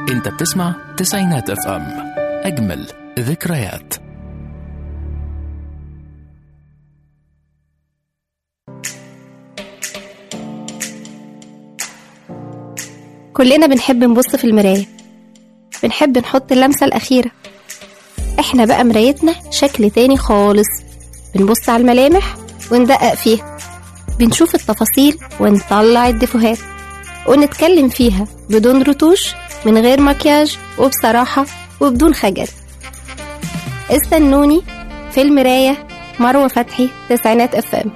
انت بتسمع تسعينات اف ام اجمل ذكريات كلنا بنحب نبص في المراية بنحب نحط اللمسة الأخيرة احنا بقى مرايتنا شكل تاني خالص بنبص على الملامح وندقق فيها بنشوف التفاصيل ونطلع الدفوهات ونتكلم فيها بدون رتوش من غير مكياج وبصراحة وبدون خجل استنوني في المراية مروة فتحي تسعينات اف ام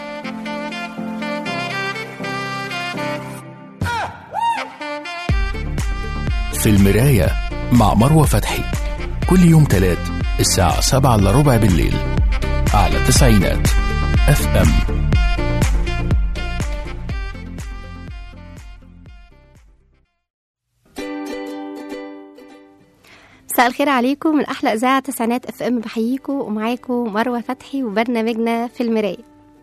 في المراية مع مروة فتحي كل يوم تلات الساعة سبعة إلا ربع بالليل على تسعينات اف ام مساء الخير عليكم من احلى اذاعه تسعينات اف ام بحييكم ومعاكم مروه فتحي وبرنامجنا في المرايه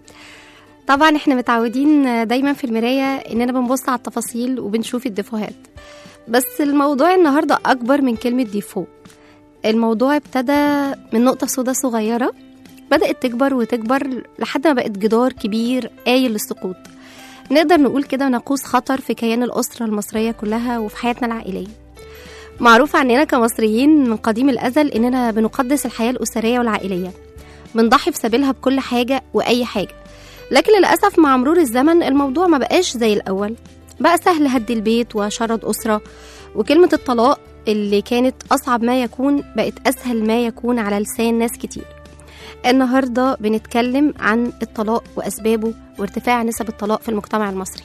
طبعا احنا متعودين دايما في المرايه اننا بنبص على التفاصيل وبنشوف الديفوهات بس الموضوع النهارده اكبر من كلمه ديفو الموضوع ابتدى من نقطه سودا صغيره بدات تكبر وتكبر لحد ما بقت جدار كبير قايل للسقوط نقدر نقول كده ناقوس خطر في كيان الاسره المصريه كلها وفي حياتنا العائليه معروف عننا كمصريين من قديم الأزل إننا بنقدس الحياة الأسرية والعائلية بنضحي في سبيلها بكل حاجة وأي حاجة لكن للأسف مع مرور الزمن الموضوع ما بقاش زي الأول بقى سهل هد البيت وشرد أسرة وكلمة الطلاق اللي كانت أصعب ما يكون بقت أسهل ما يكون على لسان ناس كتير النهاردة بنتكلم عن الطلاق وأسبابه وارتفاع نسب الطلاق في المجتمع المصري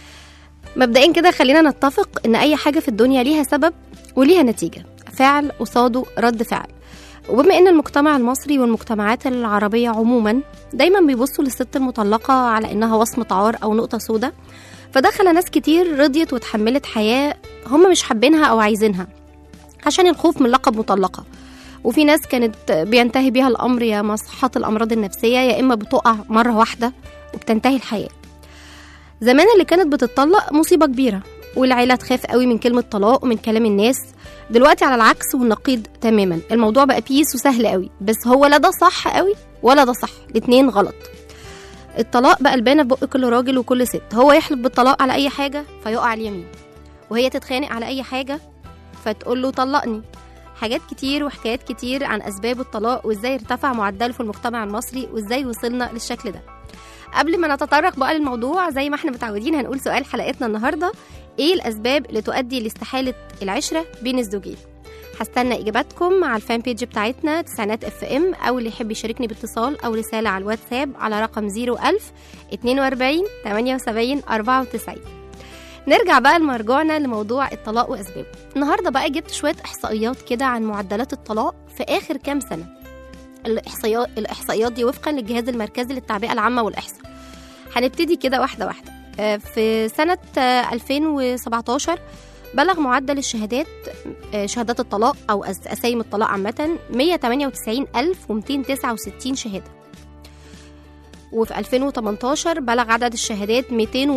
مبدئيا كده خلينا نتفق ان اي حاجه في الدنيا ليها سبب وليها نتيجه فعل قصاده رد فعل وبما ان المجتمع المصري والمجتمعات العربيه عموما دايما بيبصوا للست المطلقه على انها وصمه عار او نقطه سوداء فده خلى ناس كتير رضيت وتحملت حياه هم مش حابينها او عايزينها عشان الخوف من لقب مطلقه وفي ناس كانت بينتهي بيها الامر يا مصحة الامراض النفسيه يا اما بتقع مره واحده وبتنتهي الحياه زمان اللي كانت بتطلق مصيبة كبيرة والعيلة تخاف قوي من كلمة طلاق ومن كلام الناس دلوقتي على العكس والنقيض تماما الموضوع بقى بيس وسهل قوي بس هو لا ده صح قوي ولا ده صح الاتنين غلط الطلاق بقى البانة في بق كل راجل وكل ست هو يحلف بالطلاق على أي حاجة فيقع اليمين وهي تتخانق على أي حاجة فتقول له طلقني حاجات كتير وحكايات كتير عن أسباب الطلاق وإزاي ارتفع معدله في المجتمع المصري وإزاي وصلنا للشكل ده قبل ما نتطرق بقى للموضوع زي ما احنا متعودين هنقول سؤال حلقتنا النهارده ايه الاسباب اللي تؤدي لاستحاله العشره بين الزوجين هستنى اجاباتكم على الفان بيج بتاعتنا تسعينات اف ام او اللي يحب يشاركني باتصال او رساله على الواتساب على رقم 01000 42 78 94 نرجع بقى لمرجوعنا لموضوع الطلاق واسبابه النهارده بقى جبت شويه احصائيات كده عن معدلات الطلاق في اخر كام سنه الاحصائيات الاحصائيات دي وفقا للجهاز المركزي للتعبئه العامه والاحصاء هنبتدي كده واحده واحده آه، في سنه آه، 2017 بلغ معدل الشهادات آه، شهادات الطلاق او أس- اسايم الطلاق عامه 198269 شهاده وفي 2018 بلغ عدد الشهادات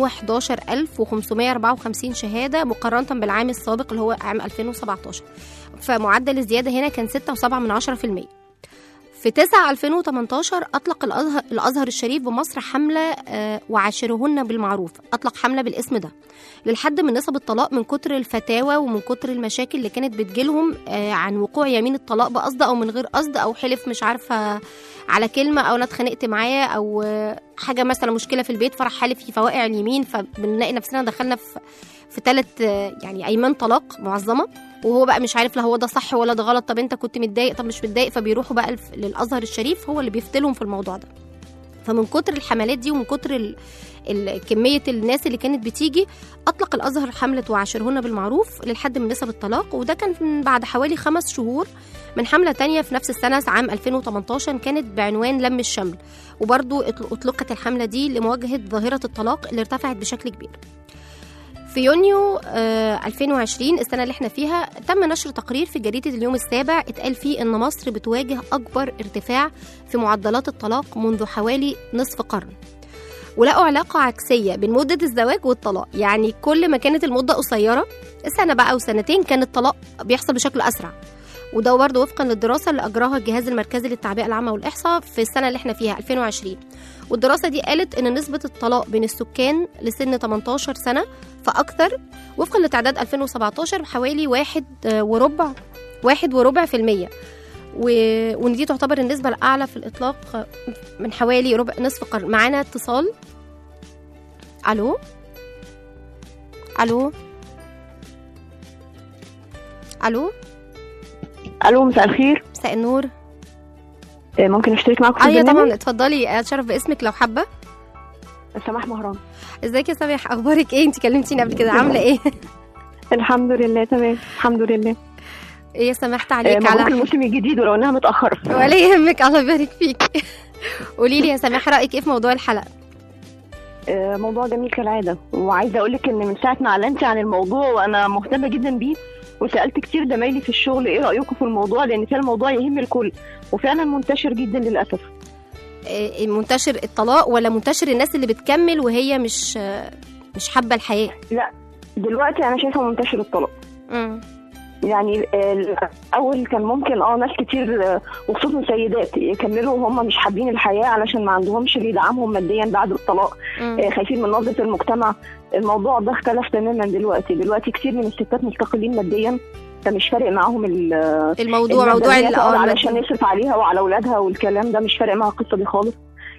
211554 شهاده مقارنه بالعام السابق اللي هو عام 2017 فمعدل الزياده هنا كان 6.7 من 10% في 9 2018 أطلق الأزهر, الأزهر الشريف بمصر حملة آه، وعاشرهن بالمعروف أطلق حملة بالاسم ده للحد من نسب الطلاق من كتر الفتاوى ومن كتر المشاكل اللي كانت بتجيلهم آه، عن وقوع يمين الطلاق بقصد أو من غير قصد أو حلف مش عارفة على كلمة أو أنا اتخانقت معاه أو آه، حاجة مثلا مشكلة في البيت فراح حالف في فواقع اليمين فبنلاقي نفسنا دخلنا في في ثلاث يعني أيمان طلاق معظمة وهو بقى مش عارف لا هو ده صح ولا ده غلط طب انت كنت متضايق طب مش متضايق فبيروحوا بقى الف- للازهر الشريف هو اللي بيفتلهم في الموضوع ده فمن كتر الحملات دي ومن كتر ال... ال... كمية الناس اللي كانت بتيجي أطلق الأزهر حملة وعاشرهن بالمعروف للحد من نسب الطلاق وده كان من بعد حوالي خمس شهور من حملة تانية في نفس السنة عام 2018 كانت بعنوان لم الشمل وبرضو اطل- أطلقت الحملة دي لمواجهة ظاهرة الطلاق اللي ارتفعت بشكل كبير في يونيو آه 2020 السنة اللي احنا فيها تم نشر تقرير في جريدة اليوم السابع اتقال فيه ان مصر بتواجه اكبر ارتفاع في معدلات الطلاق منذ حوالي نصف قرن ولقوا علاقة عكسية بين مدة الزواج والطلاق يعني كل ما كانت المدة قصيرة سنة بقى وسنتين كان الطلاق بيحصل بشكل أسرع وده برضه وفقا للدراسة اللي أجراها الجهاز المركزي للتعبئة العامة والإحصاء في السنة اللي احنا فيها 2020 والدراسة دي قالت إن نسبة الطلاق بين السكان لسن 18 سنة فأكثر وفقا لتعداد 2017 حوالي واحد آه، وربع واحد وربع في المية و... وان دي تعتبر النسبة الأعلى في الإطلاق من حوالي ربع نصف قرن معانا اتصال ألو ألو ألو الو مساء الخير مساء النور آه، ممكن اشترك معاكم في ايوه البرنامج؟ طبعا اتفضلي اتشرف باسمك لو حابه سماح مهران ازيك يا سامح اخبارك ايه انت كلمتيني قبل كده عامله ايه الحمد لله تمام الحمد لله ايه يا سماح آه، عليك مبروك على الموسم الجديد ولو انها متاخره ولا يهمك الله يبارك فيك قولي لي يا سماح رايك ايه في موضوع الحلقه آه، موضوع جميل كالعاده وعايزه اقول لك ان من ساعه ما اعلنتي عن الموضوع وانا مهتمه جدا بيه وسالت كتير زمايلي في الشغل ايه رايكم في الموضوع لان فعلا الموضوع يهم الكل وفعلا منتشر جدا للاسف إيه منتشر الطلاق ولا منتشر الناس اللي بتكمل وهي مش مش حابه الحياه دلوقتي انا شايفه منتشر الطلاق مم. يعني آه، الاول كان ممكن اه ناس كتير آه، وخصوصا سيدات يكملوا وهم مش حابين الحياه علشان ما عندهمش اللي يدعمهم ماديا بعد الطلاق مم. آه، خايفين من نظره المجتمع الموضوع ده اختلف تماما دلوقتي دلوقتي كتير من الستات مستقلين ماديا فمش فارق معاهم ال- الموضوع المادة موضوع إن هي ال- تقعد اه علشان المادة. يصرف عليها وعلى اولادها والكلام ده مش فارق معاها القصه دي خالص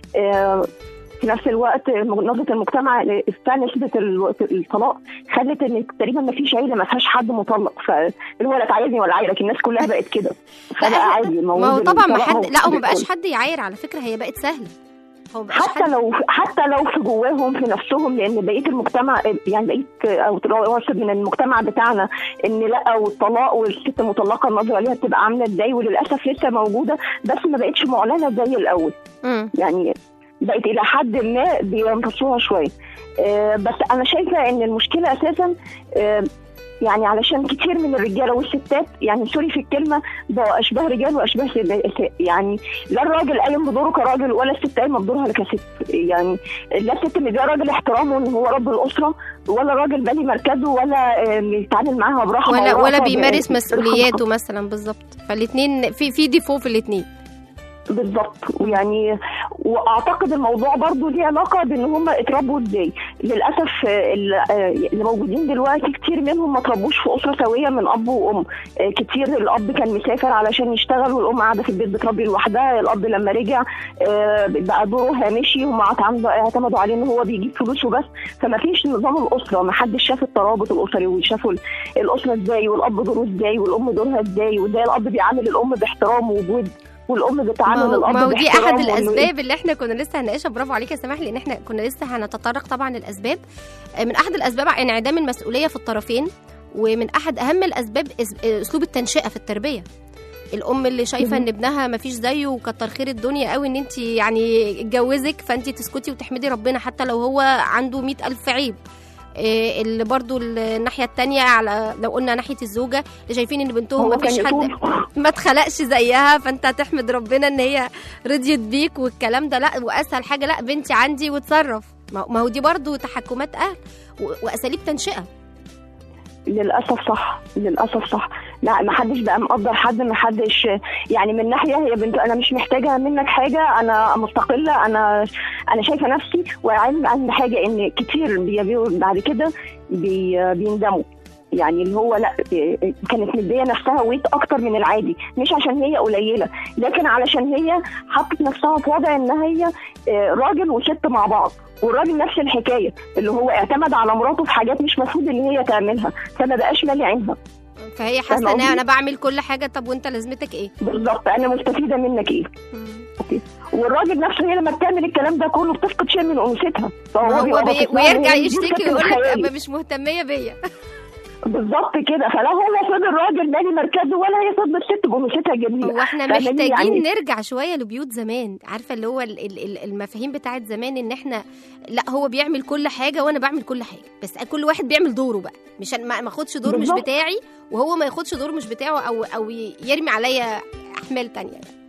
آه، في نفس الوقت نظره المجتمع فعلا نسبه ال- الطلاق خلت ان تقريبا ما فيش عيله ما فيهاش حد مطلق فاللي هو لا تعايرني ولا عايرك الناس كلها بقت كده فبقى عادي ما هو طبعا ما حد لا هو ما بقاش بالكل. حد يعاير على فكره هي بقت سهله هو ما بقاش حتى حد لو حتى لو في جواهم في نفسهم لان بقيه المجتمع يعني بقيه او واصل من المجتمع بتاعنا ان لا والطلاق والست مطلقه النظره ليها بتبقى عامله ازاي وللاسف لسه موجوده بس ما بقتش معلنه زي الاول مم. يعني بقت الى حد ما بيمتصوها شويه آه، بس انا شايفه ان المشكله اساسا آه، يعني علشان كتير من الرجاله والستات يعني سوري في الكلمه بقوا اشباه رجال واشباه س- يعني لا الراجل قايم بدوره كراجل ولا الست قايمه بدورها كست يعني لا الست مديها راجل احترامه ان هو رب الاسره ولا الراجل بالي مركزه ولا آه، بيتعامل معاها برحمه ولا ولا ورأفة بيمارس ب- مسؤولياته مثلا بالظبط فالاثنين في في ديفو في الاثنين بالظبط ويعني واعتقد الموضوع برضو ليه علاقه بان هم اتربوا ازاي للاسف آه، ال- آه، اللي موجودين دلوقتي كتير منهم ما تربوش في اسره سويه من اب وام آه، كتير الاب كان مسافر علشان يشتغل والام قاعده في البيت بتربي لوحدها الاب لما رجع آه، بقى دوره هامشي هم اعتمدوا اعتمدوا عليه ان هو بيجيب فلوس وبس فما فيش نظام الاسره ما حدش شاف الترابط الاسري وشافوا ال- الاسره ازاي والاب دوره ازاي والام دورها ازاي وازاي الاب بيعامل الام باحترام وبود والام ما بتعامل هو, الاب ما هو دي احد باحترام وإنه إيه. الاسباب اللي احنا كنا لسه هنناقشها برافو عليك يا سماح لان احنا كنا لسه هنتطرق طبعا للاسباب آه، من احد الاسباب انعدام المسؤوليه في الطرفين ومن احد اهم الاسباب أس- اسلوب التنشئه في التربيه الام اللي شايفه ان ابنها ما فيش زيه وكتر خير الدنيا قوي ان انت يعني اتجوزك فانت تسكتي وتحمدي ربنا حتى لو هو عنده مئة الف عيب إيه اللي برضو الناحيه التانية على لو قلنا ناحيه الزوجه اللي شايفين ان بنتهم هو ما كان فيش حد يطول ما اتخلقش زيها فانت هتحمد ربنا ان هي رضيت بيك والكلام ده لا واسهل حاجه لا بنتي عندي وتصرف ما ما هو دي برضو تحكمات اهل و- واساليب تنشئه للاسف صح للاسف صح لا ما حدش بقى مقدر حد ما حدش يعني من ناحيه هي بنت انا مش محتاجه منك حاجه انا مستقله انا انا شايفه نفسي وعلم عند حاجه ان كتير بي- بي- بعد كده بي بيندموا يعني اللي هو لا إيه، كانت مديه نفسها ويت اكتر من العادي مش عشان هي قليله لكن علشان هي حطت نفسها في وضع ان هي آه، راجل وست مع بعض والراجل نفس الحكايه اللي هو اعتمد على مراته في حاجات مش مفروض ان هي تعملها فما بقاش مالي عينها فهي حاسه فاهمة ان قصدي؟ انا بعمل كل حاجه طب وانت لازمتك ايه بالظبط انا مستفيده منك ايه مم. والراجل نفسه هي لما بتعمل الكلام ده كله بتفقد شيء من انوثتها فهو ما هو بيبقى بي... باصص لها إن ويرجع هي دي يشتكي الست ويقول لك الخيالي. أما مش مهتميه بيا بالظبط كده فلا هو صاد الراجل مالي مركزه ولا هي صاد الست بانوثتها جميله هو احنا فاهماني؟ محتاجين يعني- نرجع شويه لبيوت زمان عارفه اللي هو ال- ال- ال- المفاهيم بتاعت زمان ان احنا لا هو بيعمل كل حاجه وانا بعمل كل حاجه بس كل واحد بيعمل دوره بقى مش أنا- ما ما اخدش دور مش بالظبط. بتاعي وهو ما ياخدش دور مش بتاعه او او يرمي عليا احمال تانية يعني.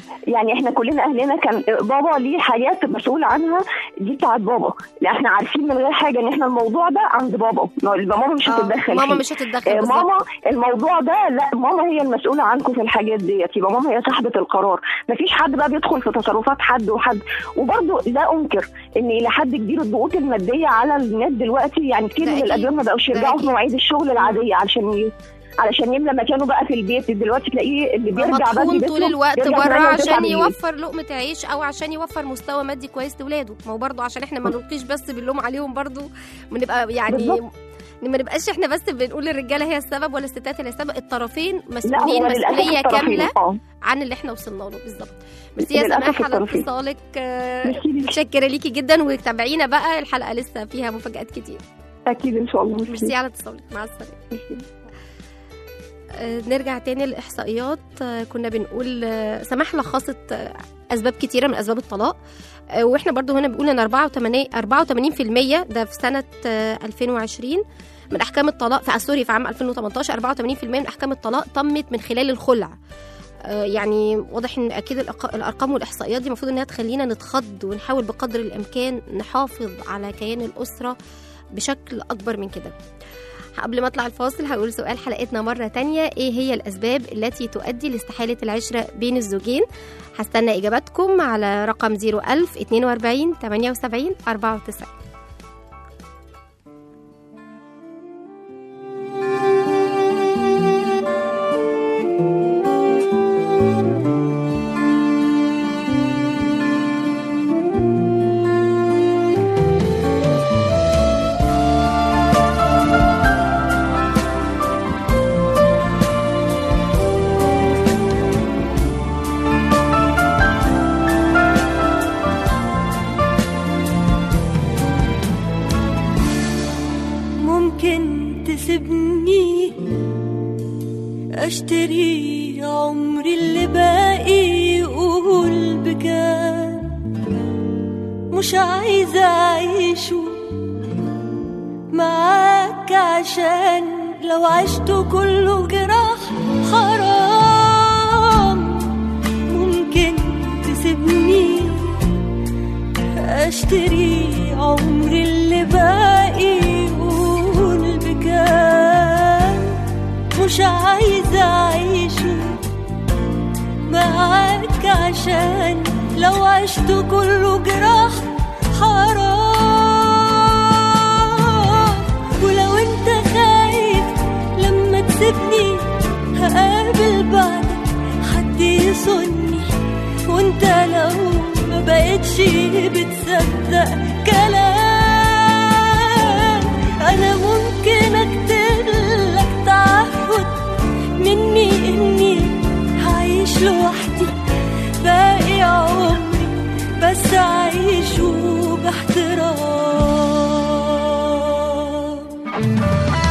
يعني احنا كلنا اهلنا كان بابا ليه حاجات مسؤول عنها دي بتاعت بابا لا احنا عارفين من غير حاجه ان احنا الموضوع ده عند بابا ما- يبقى ماما مش آه، هتتدخل ماما فيه. مش هتتدخل آه، بالظبط. ماما الموضوع ده لا ماما هي المسؤوله عنكم في الحاجات ديت يبقى ماما هي صاحبه القرار مفيش حد بقى بيدخل في تصرفات حد وحد وبرضه لا انكر ان الى حد كبير الضغوط الماديه على الناس دلوقتي يعني كتير ده من أكيد. الادوار ما بقوش ده يرجعوا في أكيد. مواعيد الشغل العاديه علشان ي... علشان يملى مكانه بقى في البيت دلوقتي تلاقيه اللي بيرجع بدري مطحون بيته طول الوقت بيرجع بره 8 و9 عشان بالليل. يوفر لقمة عيش او عشان يوفر مستوى مادي كويس لاولاده ما هو برضه عشان احنا ما نلقيش بس باللوم عليهم برضه بنبقى يعني بالظبط. ما نبقاش احنا بس بنقول الرجاله هي السبب ولا الستات هي السبب الطرفين لا مسؤولين هو للاسف مسؤوليه الطرفين كامله اه عن اللي احنا وصلنا له بالظبط ميرسي يا للأسف سماح على الطرفين. اتصالك آه، ميرسي ليكي. متشكره ليكي جدا وتابعينا بقى الحلقه لسه فيها مفاجات كتير اكيد ان شاء الله ميرسي على اتصالك مع السلامه آه، نرجع تاني للإحصائيات آه، كنا بنقول آه، سماح لخصت آه، أسباب كتيرة من أسباب الطلاق آه، وإحنا برضو هنا بنقول إن 84 84% ده في سنة آه، 2020 من أحكام الطلاق في آه، سوري في عام 2018 84% من أحكام الطلاق تمت من خلال الخلع آه، يعني واضح ان اكيد الأق- الارقام والاحصائيات دي المفروض انها تخلينا نتخض ونحاول بقدر الامكان نحافظ على كيان الاسره بشكل اكبر من كده قبل ما اطلع الفاصل هقول سؤال حلقتنا مرة تانية ايه هي الاسباب التي تؤدي لاستحالة العشرة بين الزوجين هستنى اجاباتكم على رقم 01000 42 78 94 ممكن تسيبني اشتري عمري اللي باقي قول بكام مش عايزة اعيشه معاك عشان لو عشت كله جراح حرام ممكن تسيبني اشتري عمري اللي باقي قول بكام مش عايزة اعيشه معاك عشان لو عشت كله جراح حرام ولو انت خايف لما تسيبني هقابل بعدك حد يصني وانت لو ما بقتش بتصدق كلام انا ممكن اكتب لك تعهد مني اني هعيش لوحدي باقي عمري بس اعيشه باحترام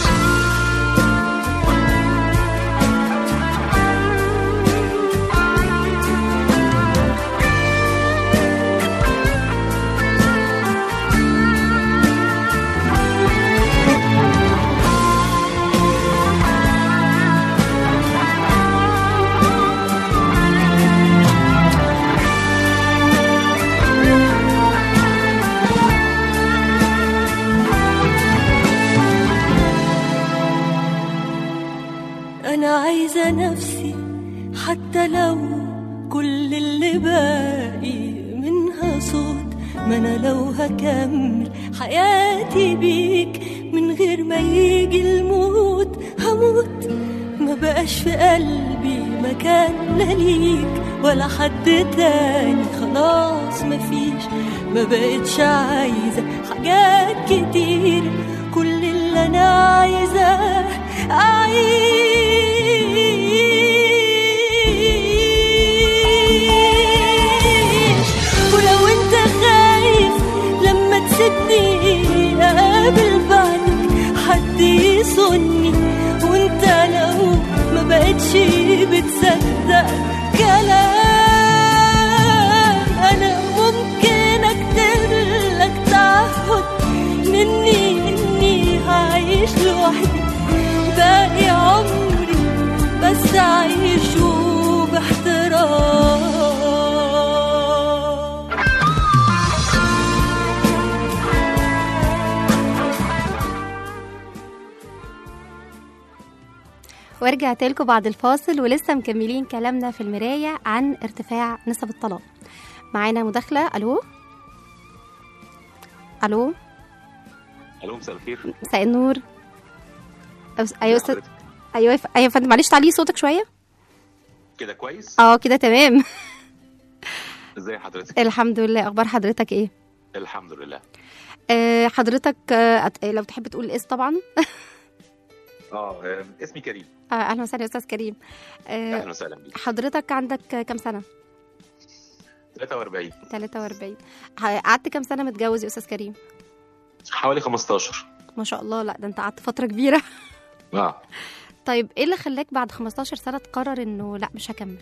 أنا عايزة نفسي حتى لو كل اللي باقي منها صوت ما أنا لو هكمل حياتي بيك من غير ما يجي الموت هموت ما بقاش في قلبي مكان لا ليك ولا حد تاني خلاص مفيش ما بقتش عايزة حاجات كتير كل اللي أنا عايزاه أعيش ولو أنت خايف لما تسيبني أقابل بعدك حد يصني وأنت لو ما بقتش بتصدق كلام أنا ممكن أكتب لك تعهد مني إني هعيش لوحدي باقي عمري بس أعيشه باحترام ورجعت لكم بعد الفاصل ولسه مكملين كلامنا في المراية عن ارتفاع نسب الطلاق معانا مداخلة ألو ألو الو مساء الخير مساء النور أو- أيوة أستاذ حضرتك أيوة ف- أيوة يا فندم معلش تعلي صوتك شوية كده كويس اه كده تمام ازي حضرتك الحمد لله أخبار حضرتك إيه الحمد لله آه حضرتك آه أت- لو تحب تقول الاسم طبعا اه آه، اسمي كريم آه أهلا وسهلا يا أستاذ كريم آه اهلا وسهلا بيك حضرتك عندك كام سنة 43 43 ح- قعدت كام سنة متجوز يا أستاذ كريم حوالي 15 ما شاء الله لا ده أنت قعدت فترة كبيرة اه طيب ايه اللي خلاك بعد 15 سنه تقرر انه لا مش هكمل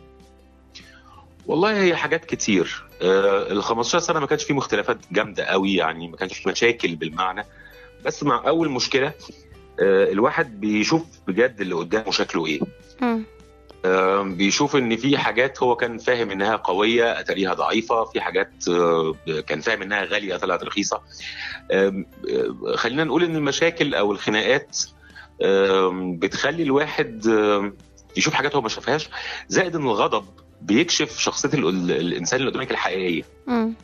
والله هي حاجات كتير آه ال 15 سنه ما كانش فيه مختلفات جامده قوي يعني ما كانش فيه مشاكل بالمعنى بس مع اول مشكله آه الواحد بيشوف بجد اللي قدامه شكله ايه مم. آه، بيشوف ان في حاجات هو كان فاهم انها قويه اتاريها ضعيفه في حاجات آه، كان فاهم انها غاليه طلعت رخيصه آم، آه، خلينا نقول ان المشاكل او الخناقات آم، بتخلي الواحد آم، يشوف حاجات هو ما شافهاش زائد ان الغضب بيكشف شخصيه ال- ال- الانسان اللي قدامك الحقيقيه مم.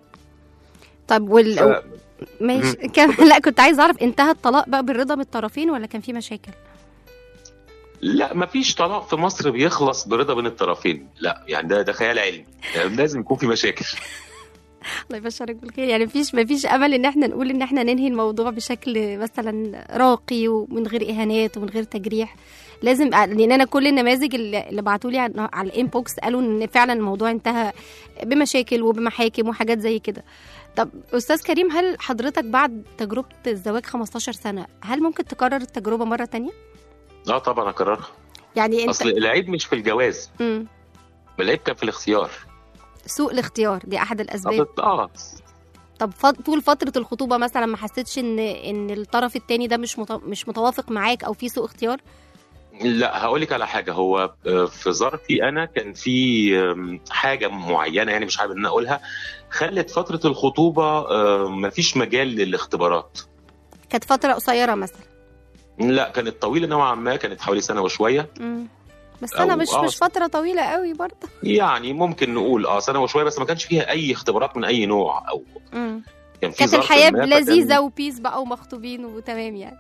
طب وال ف- ماشي كم... لا كنت عايز اعرف انتهى الطلاق بقى بالرضا من الطرفين ولا كان في مشاكل لا ما فيش طلاق في مصر بيخلص برضا بين الطرفين لا يعني ده ده خيال علمي يعني لازم يكون في مشاكل الله يبشرك بالخير يعني مفيش مفيش امل ان احنا نقول ان احنا ننهي الموضوع بشكل مثلا راقي ومن غير اهانات ومن غير تجريح لازم لان انا كل النماذج اللي اللي بعتوا لي على على الانبوكس قالوا ان فعلا الموضوع انتهى بمشاكل وبمحاكم وحاجات زي كده طب استاذ كريم هل حضرتك بعد تجربه الزواج 15 سنه هل ممكن تكرر التجربه مره تانية اه طبعا اكررها يعني انت اصل العيب مش في الجواز مم. العيب كان في الاختيار سوء الاختيار دي احد الاسباب اه طب ف- طول فتره الخطوبه مثلا ما حسيتش ان ان الطرف التاني ده مش مت... مش متوافق معاك او في سوء اختيار لا هقول لك على حاجه هو آه، في ظرفي انا كان في آم، حاجه معينه يعني مش حابب ان أنا اقولها خلت فتره الخطوبه ما فيش مجال للاختبارات كانت فتره قصيره مثلا لا كانت طويله نوعا ما كانت حوالي سنه وشويه مم. بس أو انا مش آه. مش فتره طويله قوي برضه يعني ممكن نقول اه سنه وشويه بس ما كانش فيها اي اختبارات من اي نوع او مم. كان في كانت ظرف الحياه ما فكان- لذيذه وبيس بقى ومخطوبين وتمام يعني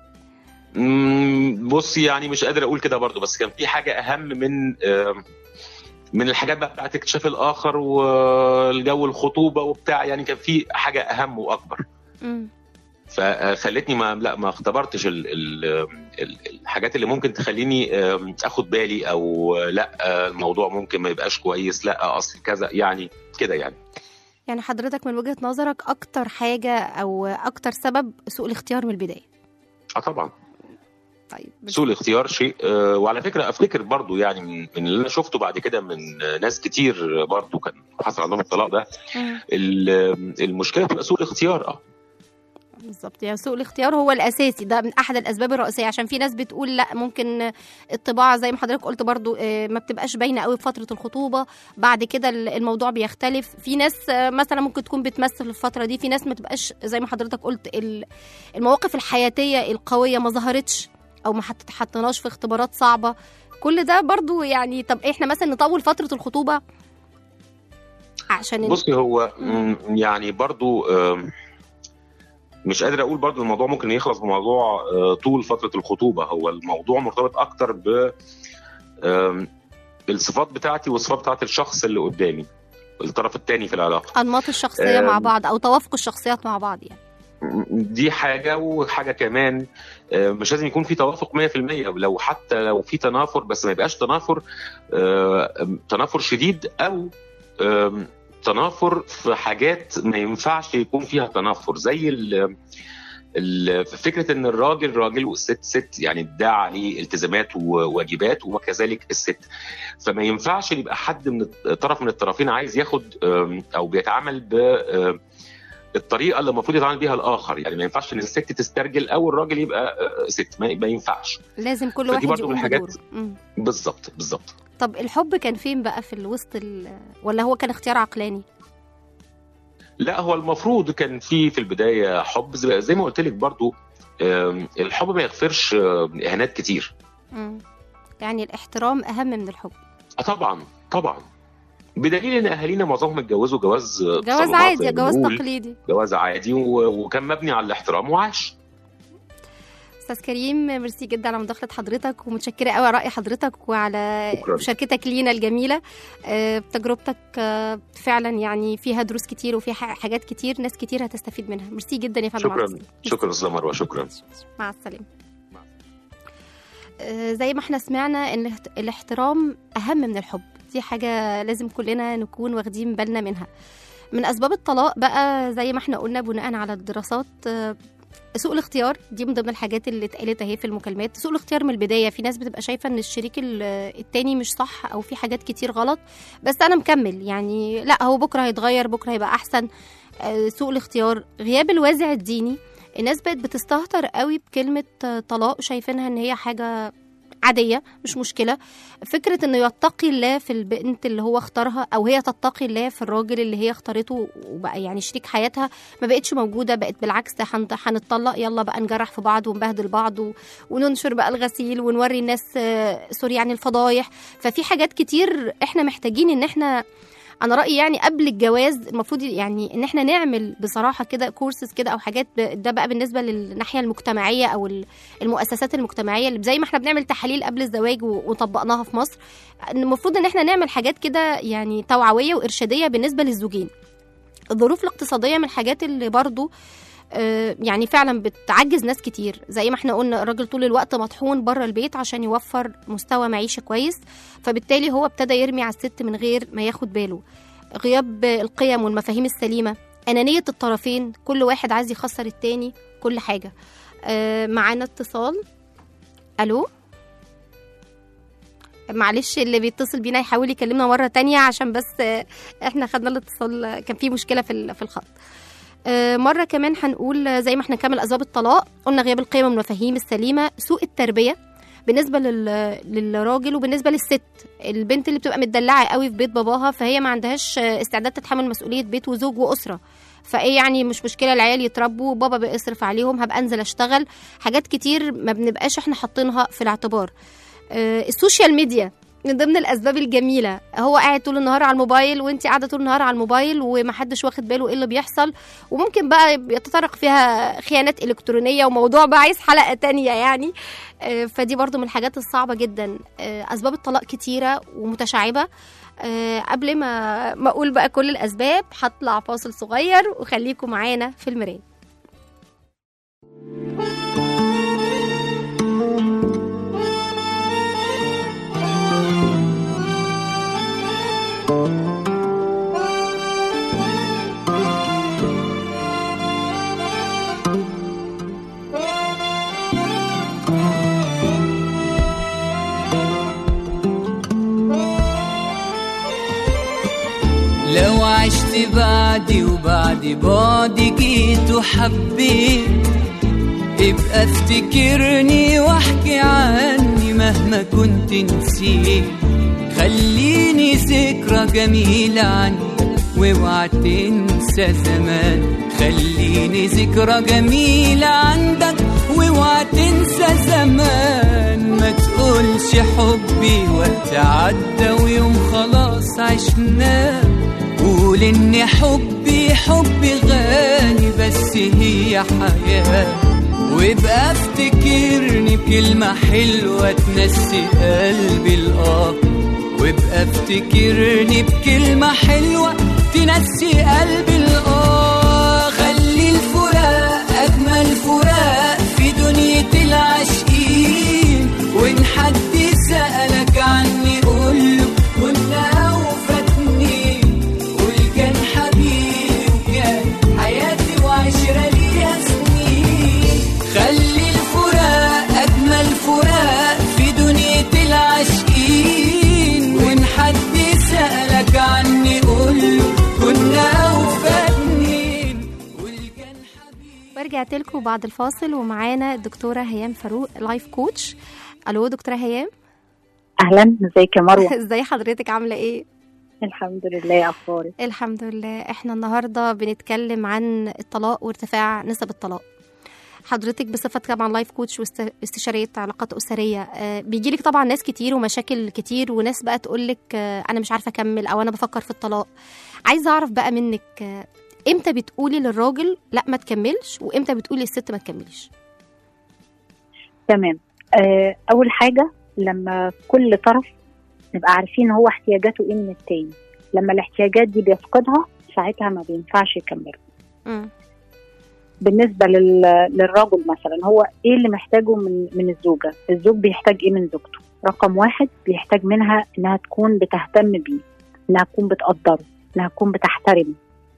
مم، بصي يعني مش قادر اقول كده برضو بس كان في حاجه اهم من آم، من الحاجات بقى بتاعت اكتشاف الاخر والجو الخطوبه وبتاع يعني كان في حاجه اهم واكبر مم. فخلتني ما لا ما اختبرتش ال ال ال الحاجات اللي ممكن تخليني آم، اخد بالي او لا آه، الموضوع ممكن ما يبقاش كويس لا اصل كذا يعني كده يعني يعني حضرتك من وجهه نظرك اكتر حاجه او اكتر سبب سوء الاختيار من البدايه اه طبعا طيب سوء الاختيار شيء آه، وعلى فكره افتكر برضو يعني من من اللي انا شفته بعد كده من آه، ناس كتير برضو كان حصل عندهم الطلاق ده مم. ال- المشكله بتبقى سوء الاختيار اه بالظبط يعني سوء الاختيار هو الاساسي ده من احد الاسباب الرئيسيه عشان في ناس بتقول لا ممكن الطباع زي ما حضرتك قلت برضو آه، ما بتبقاش باينه قوي في فتره الخطوبه بعد كده ال- الموضوع بيختلف في ناس آه، مثلا ممكن تكون بتمثل في الفتره دي في ناس ما تبقاش زي ما حضرتك قلت ال- المواقف الحياتيه القويه ما ظهرتش او ما حط- حطيناش في اختبارات صعبه كل ده برضو يعني طب احنا مثلا نطول فتره الخطوبه عشان ال- بصي هو مم، يعني برضو آم، مش قادر اقول برضو الموضوع ممكن يخلص بموضوع آه، طول فتره الخطوبه هو الموضوع مرتبط اكتر ب آم، الصفات بتاعتي والصفات بتاعت الشخص اللي قدامي الطرف الثاني في العلاقه انماط الشخصيه مع آم. بعض او توافق الشخصيات مع بعض يعني دي حاجه وحاجه كمان آه، مش لازم يكون في توافق 100% لو حتى لو في تنافر بس ما يبقاش تنافر آه، تنافر شديد او آم، تنافر في حاجات ما ينفعش يكون فيها تنافر زي ال ال- فكره ان الراجل راجل والست ست يعني ادعى عليه التزامات وواجبات وكذلك الست فما ينفعش يبقى حد من طرف من الطرفين عايز ياخد آم، او بيتعامل ب آم، الطريقه اللي المفروض يتعامل بيها الاخر يعني ما ينفعش ان الست تسترجل او الراجل يبقى آه، ست ما ما ينفعش لازم كل فدي واحد برضو يقوم من الحاجات- بدوره مم. بالظبط بالظبط طب الحب كان فين بقى في الوسط ال... ولا هو كان اختيار عقلاني لا هو المفروض كان في في البدايه حب زي زي ما قلت لك برضو آم، الحب ما يغفرش آم، اهانات كتير مم. يعني الاحترام اهم من الحب آه طبعا طبعا بدليل ان اهالينا معظمهم اتجوزوا جواز جواز صالونات عادي زي ما جواز بنقول. تقليدي جواز عادي و- وكان مبني على الاحترام وعاش استاذ كريم ميرسي جدا على مداخله حضرتك ومتشكره قوي على راي حضرتك وعلى شكراً. مشاركتك لينا الجميله آه، تجربتك آه، فعلا يعني فيها دروس كتير وفيها ح- حاجات كتير ناس كتير هتستفيد منها ميرسي جدا يا فندم على شكرا التسليم. شكرا استاذه مروه شكرا مع السلامه آه، زي ما احنا سمعنا ان الاحت- الاحترام اهم من الحب دي حاجه لازم كلنا نكون واخدين بالنا منها من اسباب الطلاق بقى زي ما احنا قلنا بناء على الدراسات آه، سوء الاختيار دي من ضمن الحاجات اللي اتقالت اهي في المكالمات سوء الاختيار من البدايه في ناس بتبقى شايفه ان الشريك ال- التاني مش صح او في حاجات كتير غلط بس انا مكمل يعني لا هو بكره هيتغير بكره هيبقى احسن آه، سوء الاختيار غياب الوازع الديني الناس بقت بتستهتر قوي بكلمه آه، طلاق شايفينها ان هي حاجه عاديه مش مشكله فكره انه يتقي الله في البنت اللي هو اختارها او هي تتقي الله في الراجل اللي هي اختارته وبقى يعني شريك حياتها ما بقتش موجوده بقت بالعكس ده هن- هنتطلق يلا بقى نجرح في بعض ونبهدل بعض و- وننشر بقى الغسيل ونوري الناس آه، سوري يعني الفضايح ففي حاجات كتير احنا محتاجين ان احنا انا رايي يعني قبل الجواز المفروض يعني ان احنا نعمل بصراحه كده كورسز كده او حاجات ب- ده بقى بالنسبه للناحيه المجتمعيه او ال- المؤسسات المجتمعيه اللي زي ما احنا بنعمل تحاليل قبل الزواج و- وطبقناها في مصر إن المفروض ان احنا نعمل حاجات كده يعني توعويه وارشاديه بالنسبه للزوجين الظروف الاقتصاديه من الحاجات اللي برضو آه، يعني فعلا بتعجز ناس كتير زي ما احنا قلنا الراجل طول الوقت مطحون بره البيت عشان يوفر مستوى معيشة كويس فبالتالي هو ابتدى يرمي على الست من غير ما ياخد باله غياب القيم والمفاهيم السليمة أنانية الطرفين كل واحد عايز يخسر التاني كل حاجة آه، معانا اتصال ألو معلش اللي بيتصل بينا يحاول يكلمنا مرة تانية عشان بس آه، احنا خدنا الاتصال آه، كان في مشكلة في ال- في الخط آه، مرة كمان هنقول آه، زي ما احنا نكمل أسباب الطلاق قلنا غياب القيم والمفاهيم السليمة سوء التربية بالنسبة لل... للراجل وبالنسبة للست البنت اللي بتبقى متدلعة قوي في بيت باباها فهي ما عندهاش آه، استعداد تتحمل مسؤولية بيت وزوج وأسرة فايه يعني مش مشكله العيال يتربوا بابا بيصرف عليهم هبقى انزل اشتغل حاجات كتير ما بنبقاش احنا حاطينها في الاعتبار آه، السوشيال ميديا من ضمن الاسباب الجميله هو قاعد طول النهار على الموبايل وانت قاعده طول النهار على الموبايل ومحدش واخد باله ايه اللي بيحصل وممكن بقى يتطرق فيها خيانات الكترونيه وموضوع بقى عايز حلقه تانية يعني آه، فدي برضو من الحاجات الصعبه جدا آه، اسباب الطلاق كتيره ومتشعبه آه، قبل ما ما اقول بقى كل الاسباب هطلع فاصل صغير وخليكم معانا في المرايه لو عشت بعدي وبعد بعدي جيت وحبيت ابقى افتكرني واحكي عني مهما كنت نسيت خليني ذكرى جميلة عني واوعى تنسى زمان خليني ذكرى جميلة عندك واوعى تنسى زمان ما تقولش حبي وقت عدى ويوم خلاص عشناه قول ان حبي حبي غالي بس هي حياة وابقى افتكرني بكلمة حلوة تنسي قلبي الآه وابقى افتكرني بكلمة حلوة تنسي قلبي الآه خلي الفراق أجمل فراق في دنيا العاشقين وإن حد سألك عني قوله كنا وفاتني قول كان حبيبي وكان حياتي وعشرة ليها سنين خلي الفراق أجمل فراق في دنيا العاشقين وإن حد سألك عني قوله كنا وفاتني قول كان حبيبي ورجعت لكم بعد الفاصل ومعانا الدكتوره هيام فاروق لايف كوتش الو دكتوره هيام اهلا ازيك يا مروه ازاي حضرتك عامله ايه الحمد لله اخبارك الحمد لله احنا النهارده بنتكلم عن الطلاق وارتفاع نسب الطلاق حضرتك بصفة طبعا لايف كوتش واستشارية علاقات أسرية آه، بيجيلك طبعا ناس كتير ومشاكل كتير وناس بقى تقولك آه، أنا مش عارفة أكمل أو أنا بفكر في الطلاق عايزة أعرف بقى منك آه، إمتى بتقولي للراجل لا ما تكملش وإمتى بتقولي للست ما تكمليش تمام آه، اول حاجه لما كل طرف نبقى عارفين هو احتياجاته ايه من التاني لما الاحتياجات دي بيفقدها ساعتها ما بينفعش يكمل مم. بالنسبه لل... للرجل مثلا هو ايه اللي محتاجه من من الزوجه الزوج بيحتاج ايه من زوجته رقم واحد بيحتاج منها انها تكون بتهتم بيه انها تكون بتقدره انها تكون بتحترمه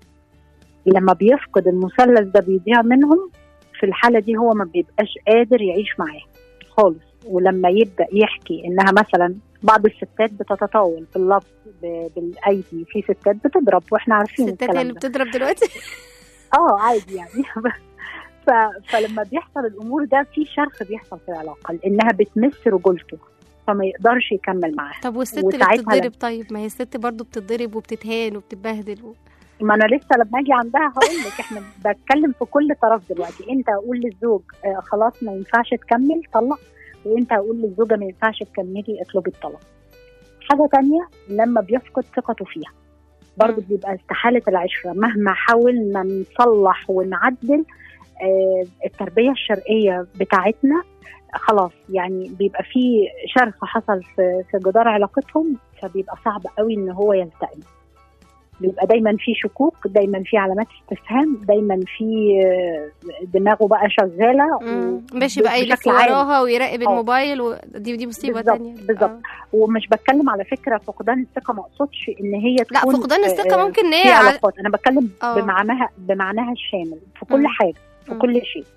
لما بيفقد المثلث ده بيضيع منهم في الحاله دي هو ما بيبقاش قادر يعيش معاه خالص ولما يبدا يحكي انها مثلا بعض الستات بتتطاول في اللفظ ب- بالايدي في ستات بتضرب واحنا عارفين الستات هي الكلام اللي ده بتضرب دلوقتي اه عادي يعني ف... فلما بيحصل الامور ده في شرخ بيحصل في العلاقه لانها بتمس رجولته فما يقدرش يكمل معاها طب والست اللي وساعتها بتتضرب طيب ما هي الست برضو بتتضرب وبتتهان وبتتبهدل و... ما انا لسه لما اجي عندها هقول لك احنا بتكلم في كل طرف دلوقتي انت اقول للزوج آه خلاص ما ينفعش تكمل طلق وانت اقول للزوجه ما ينفعش تكملي اطلبي الطلاق حاجه تانية لما بيفقد ثقته فيها برضه مم. بيبقى استحاله العشره مهما حاولنا نصلح ونعدل آه التربيه الشرقيه بتاعتنا خلاص يعني بيبقى في شرخ حصل في في جدار علاقتهم فبيبقى صعب قوي ان هو يلتئم بيبقى دايما في شكوك دايما في علامات استفهام دايما في آه، دماغه بقى شغاله مم. و- ماشي بقى يلف بشكل عام. وراها ويراقب آه. الموبايل ودي دي مصيبه بالظبط، تانية بالظبط. آه. ومش بتكلم على فكره فقدان الثقه ما اقصدش ان هي لا تكون فقدان آه، الثقه آه، ممكن ان في هي ع- علاقات انا بتكلم آه. بمعناها بمعناها الشامل في كل مم. حاجه في مم. كل شيء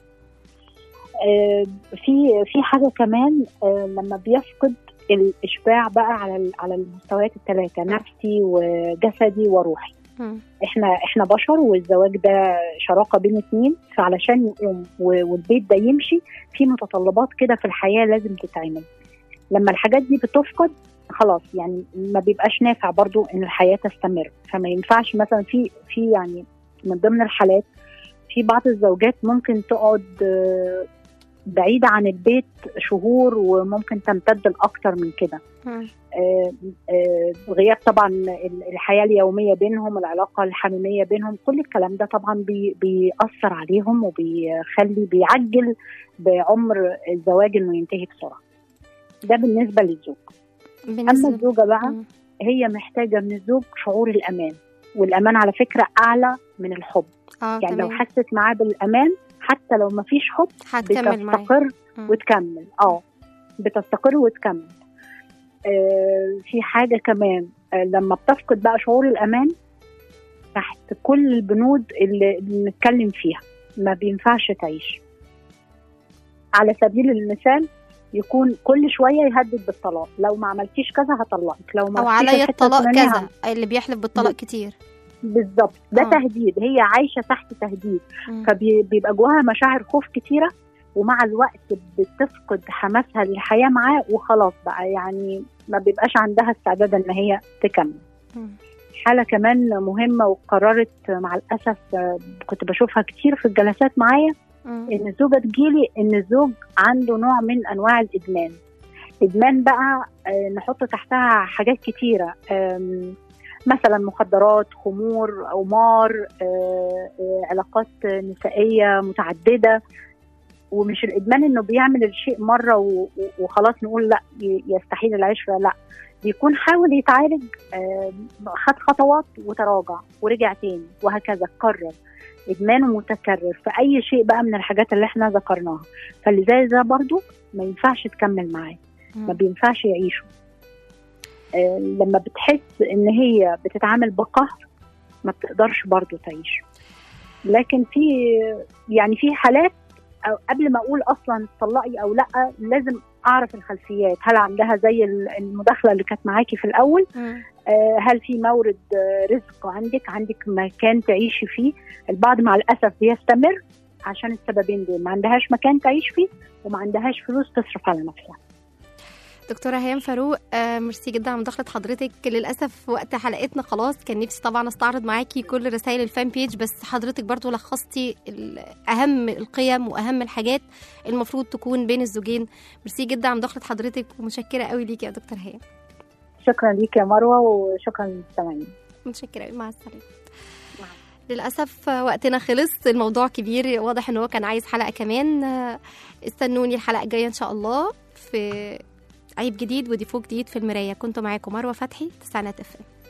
آه، في في حاجه كمان آه، لما بيفقد الاشباع بقى على ال- على المستويات الثلاثه نفسي وجسدي وروحي مم. احنا احنا بشر والزواج ده شراكه بين اتنين فعلشان يقوم و- والبيت ده يمشي في متطلبات كده في الحياه لازم تتعمل لما الحاجات دي بتفقد خلاص يعني ما بيبقاش نافع برضو ان الحياه تستمر فما ينفعش مثلا في في يعني من ضمن الحالات في بعض الزوجات ممكن تقعد آه، بعيدة عن البيت شهور وممكن تمتد لأكتر من كده مم. آه، آه، غياب طبعا ال- الحياه اليوميه بينهم العلاقه الحميميه بينهم كل الكلام ده طبعا بي بيأثر عليهم وبيخلي بيعجل بعمر الزواج انه ينتهي بسرعه ده بالنسبه للزوج اما بالنسبه الزوجه بقى مم. هي محتاجه من الزوج شعور الامان والامان على فكره اعلى من الحب اه يعني لو تمام حست معاه بالامان حتى لو ما فيش حب هتكمل معايا بتستقر مم. وتكمل اه بتستقر وتكمل آه في حاجه كمان آه لما بتفقد بقى شعور الامان تحت كل البنود اللي اللي بنتكلم فيها ما بينفعش تعيش على سبيل المثال يكون كل شويه يهدد بالطلاق لو ما عملتيش كذا هطلقك لو ما او رحتيش عليا الحتة الطلاق الفلانية كذا اللي بيحلف بالطلاق ب- كتير بالظبط ده آه. تهديد هي عايشه تحت تهديد مم. فبيبقى جواها مشاعر خوف كتيره ومع الوقت بتفقد حماسها للحياه معاه وخلاص بقى يعني ما بيبقاش عندها استعداد ان هي تكمل مم. حالة كمان مهمة وقررت مع الأسف آه، كنت بشوفها كتير في الجلسات معايا مم. إن الزوجة تجيلي إن الزوج عنده نوع من أنواع الإدمان إدمان بقى آه، نحط تحتها حاجات كتيرة آم، مثلا مخدرات خمور قمار آه، آه، علاقات نسائية متعددة ومش الإدمان إنه بيعمل الشيء مرة و- و- وخلاص نقول لا ي- يستحيل العشرة لا بيكون حاول يتعالج آه، خد خطوات وتراجع ورجع تاني وهكذا اتكرر ادمانه متكرر في اي شيء بقى من الحاجات اللي احنا ذكرناها فاللي زي ده برضو ما ينفعش تكمل معاه ما مم. بينفعش يعيشوا آه، لما بتحس ان هي بتتعامل بقهر ما بتقدرش برضو تعيش لكن في يعني في حالات أو قبل ما اقول اصلا تطلقي او لا لازم اعرف الخلفيات هل عندها زي المداخله اللي كانت معاكي في الاول مم. آه، هل في مورد آه، رزق عندك عندك مكان تعيشي فيه البعض مع الاسف بيستمر عشان السببين دول ما عندهاش مكان تعيش فيه وما عندهاش فلوس تصرف على نفسها دكتورة هيام فاروق آه، ميرسي جدا على مداخلة حضرتك للأسف وقت حلقتنا خلاص كان نفسي طبعا استعرض معاكي كل رسائل الفان بيج بس حضرتك برضو لخصتي ال- أهم القيم وأهم الحاجات المفروض تكون بين الزوجين ميرسي جدا على مداخلة حضرتك ومتشكرة قوي ليكي يا دكتور هيام شكرا ليك يا مروه وشكرا للمستمعين متشكرة قوي مع السلامة للأسف آه، وقتنا خلص الموضوع كبير واضح ان هو كان عايز حلقة كمان آه، استنوني الحلقة الجاية ان شاء الله في عيب جديد وديفو جديد في المراية كنت معاكم مروة فتحي تسعينات اف ام